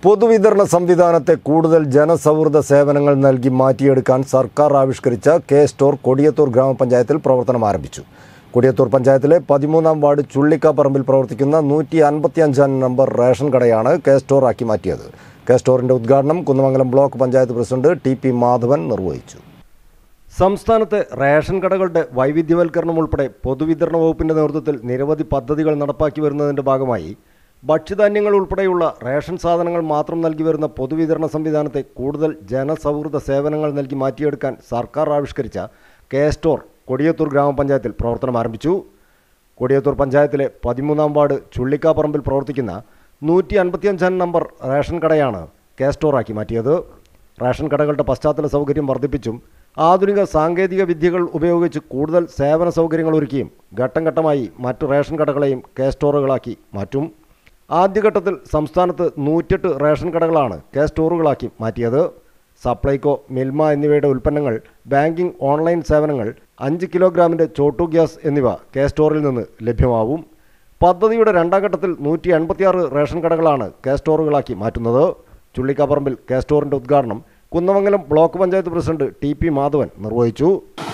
പൊതുവിതരണ സംവിധാനത്തെ കൂടുതൽ ജനസൗഹൃദ സേവനങ്ങൾ നൽകി മാറ്റിയെടുക്കാൻ സർക്കാർ ആവിഷ്കരിച്ച കെ സ്റ്റോർ കൊടിയത്തൂർ ഗ്രാമപഞ്ചായത്തിൽ പ്രവർത്തനം ആരംഭിച്ചു കൊടിയത്തൂർ പഞ്ചായത്തിലെ പതിമൂന്നാം വാർഡ് ചുള്ളിക്കാപ്പറമ്പിൽ പ്രവർത്തിക്കുന്ന നൂറ്റി അൻപത്തിയഞ്ചാം നമ്പർ റേഷൻ കടയാണ് കെ സ്റ്റോർ ആക്കി മാറ്റിയത് കെ സ്റ്റോറിന്റെ ഉദ്ഘാടനം Kunnamangalam block panchayat president T P Madhavan നിർവഹിച്ചു സംസ്ഥാനത്തെ റേഷൻ കടകളുടെ വൈവിധ്യവൽക്കരണം ഉൾപ്പെടെ പൊതുവിതരണ വകുപ്പിന്റെ നേതൃത്വത്തിൽ നിരവധി പദ്ധതികൾ നടപ്പാക്കി വരുന്നതിന്റെ ഭാഗമായി ഭക്ഷ്യധാന്യങ്ങൾ ഉൾപ്പെടെയുള്ള റേഷൻ സാധനങ്ങൾ മാത്രം നൽകി വരുന്ന പൊതുവിതരണ സംവിധാനത്തെ കൂടുതൽ ജനസൗഹൃദ സേവനങ്ങൾ നൽകി മാറ്റിയെടുക്കാൻ സർക്കാർ ആവിഷ്കരിച്ച കെ സ്റ്റോർ കൊടിയത്തൂർ ഗ്രാമപഞ്ചായത്തിൽ പ്രവർത്തനം ആരംഭിച്ചു കൊടിയത്തൂർ പഞ്ചായത്തിലെ പതിമൂന്നാം വാർഡ് ചുള്ളിക്കാപ്പറമ്പിൽ പ്രവർത്തിക്കുന്ന നൂറ്റി അൻപത്തിയഞ്ചാം നമ്പർ റേഷൻ കടയാണ് കെ സ്റ്റോറാക്കി മാറ്റിയത് റേഷൻ കടകളുടെ പശ്ചാത്തല സൗകര്യം വർദ്ധിപ്പിച്ചും ആധുനിക സാങ്കേതിക വിദ്യകൾ ഉപയോഗിച്ച് കൂടുതൽ സേവന സൗകര്യങ്ങൾ ഒരുക്കിയും ഘട്ടം ഘട്ടമായി മറ്റു റേഷൻ കടകളെയും കെ സ്റ്റോറുകളാക്കി മാറ്റും ആദ്യഘട്ടത്തിൽ സംസ്ഥാനത്ത് നൂറ്റെട്ട് റേഷൻ കടകളാണ് കെ സ്റ്റോറുകളാക്കി മാറ്റിയത് സപ്ലൈകോ മിൽമ എന്നിവയുടെ ഉൽപ്പന്നങ്ങൾ ബാങ്കിംഗ് ഓൺലൈൻ സേവനങ്ങൾ അഞ്ച് കിലോഗ്രാമിൻ്റെ ചോട്ടു ഗ്യാസ് എന്നിവ കെ സ്റ്റോറിൽ നിന്ന് ലഭ്യമാവും പദ്ധതിയുടെ രണ്ടാം ഘട്ടത്തിൽ നൂറ്റി എൺപത്തിയാറ് റേഷൻ കടകളാണ് കെ സ്റ്റോറുകളാക്കി മാറ്റുന്നത് ചുള്ളിക്കാപ്പറമ്പിൽ കെ സ്റ്റോറിൻ്റെ ഉദ്ഘാടനം Kunnamangalam block panchayat president T P Madhavan നിർവഹിച്ചു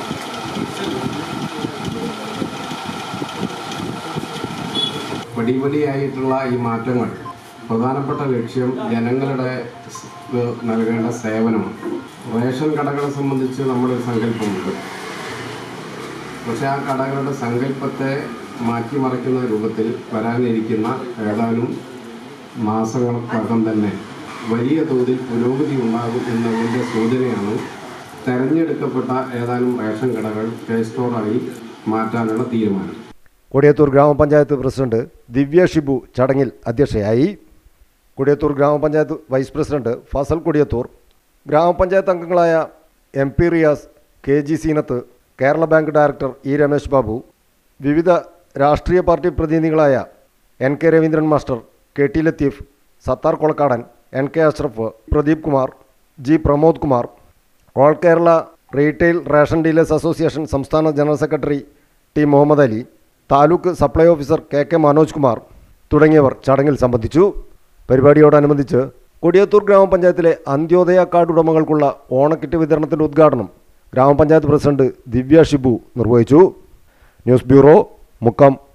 പടിപടിയായിട്ടുള്ള ഈ മാറ്റങ്ങൾ പ്രധാനപ്പെട്ട ലക്ഷ്യം ജനങ്ങളുടെ സ് ഏഹ് നൽകേണ്ട സേവനമാണ് റേഷൻ കടകളെ സംബന്ധിച്ച് നമ്മളൊരു സങ്കല്പമുണ്ട് പക്ഷെ ആ കടകളുടെ സങ്കല്പത്തെ മാറ്റിമറിക്കുന്ന രൂപത്തിൽ വരാനിരിക്കുന്ന ഏതാനും മാസങ്ങൾക്കകം തന്നെ വലിയ തോതിൽ പുരോഗതി ഉണ്ടാകും എന്നതിൻ്റെ സൂചനയാണ് തെരഞ്ഞെടുക്കപ്പെട്ട ഏതാനും റേഷൻ കടകൾ കെ സ്റ്റോറായി മാറ്റാനുള്ള തീരുമാനം കൊടിയത്തൂർ ഗ്രാമപഞ്ചായത്ത് പ്രസിഡന്റ് ദിവ്യ ഷിബു ചടങ്ങിൽ അധ്യക്ഷയായി കൊടിയത്തൂർ ഗ്രാമപഞ്ചായത്ത് വൈസ് പ്രസിഡന്റ് ഫസൽ കൊടിയത്തൂർ ഗ്രാമപഞ്ചായത്ത് അംഗങ്ങളായ M P Riyas K G Seenath Kerala bank director E Ramesh Babu വിവിധ രാഷ്ട്രീയ പാർട്ടി പ്രതിനിധികളായ N K Raveendran master K T Latheef Sathar Kolakkadan N K Ashraf Pradeep Kumar G Pramod Kumar all Kerala retail ration dealers association സംസ്ഥാന general secretary T Muhammad Ali taluk supply officer K K Manoj Kumar തുടങ്ങിയവർ ചടങ്ങിൽ സംബന്ധിച്ചു പരിപാടിയോടനുബന്ധിച്ച് കൊടിയത്തൂർ ഗ്രാമപഞ്ചായത്തിലെ അന്ത്യോദയ കാർഡ് ഉടമകൾക്കുള്ള ഓണക്കിറ്റ് വിതരണത്തിൻ്റെ ഉദ്ഘാടനം ഗ്രാമപഞ്ചായത്ത് പ്രസിഡന്റ് ദിവ്യ ഷിബു നിർവഹിച്ചു ന്യൂസ് ബ്യൂറോ മുക്കം